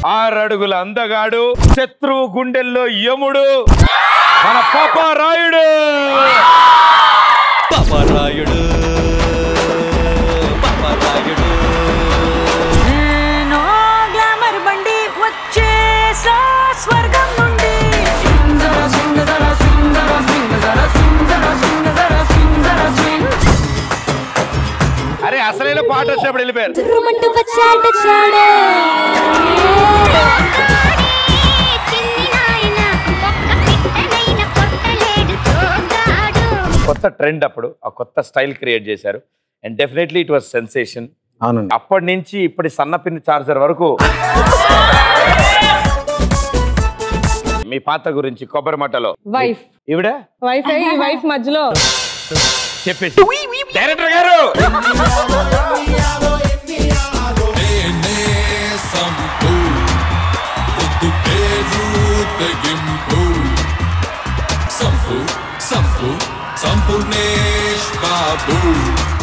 ఆరడుగుల అందగాడు శత్రువు గుండెల్లో యముడు మన పాపారాయుడు పాపరాయుడు పాపరాయుడు నేను గ్లామర్ బండి వచ్చేసా స్వర్గం నుండి సుందర సుందర సుందర సుందర సుందర సుందర సుందర సుందర అరే అసలైన పాట వచ్చినప్పుడు వెళ్ళిపోయారు తుర్రుమంటూ వచ్చాడ చాడే కొత్త ట్రెండ్ అప్పుడు ఆ కొత్త స్టైల్ క్రియేట్ చేశారు and definitely it was sensation అవునండి అప్పటి నుంచి ఇప్పటి సన్నపిన్ చార్జర్ వరకు మీ పాత గురించి కొబ్బరి మట్టలో వైఫ్ ఈవిడ వైఫ్ అయ్యి వైఫ్ మధ్యలో చెప్పేసి డైరెక్టర్ గారు నేనే సంపు ముద్దు పేరు తెగింపు సంపు సంపు సంపూర్ణేష్ బాబు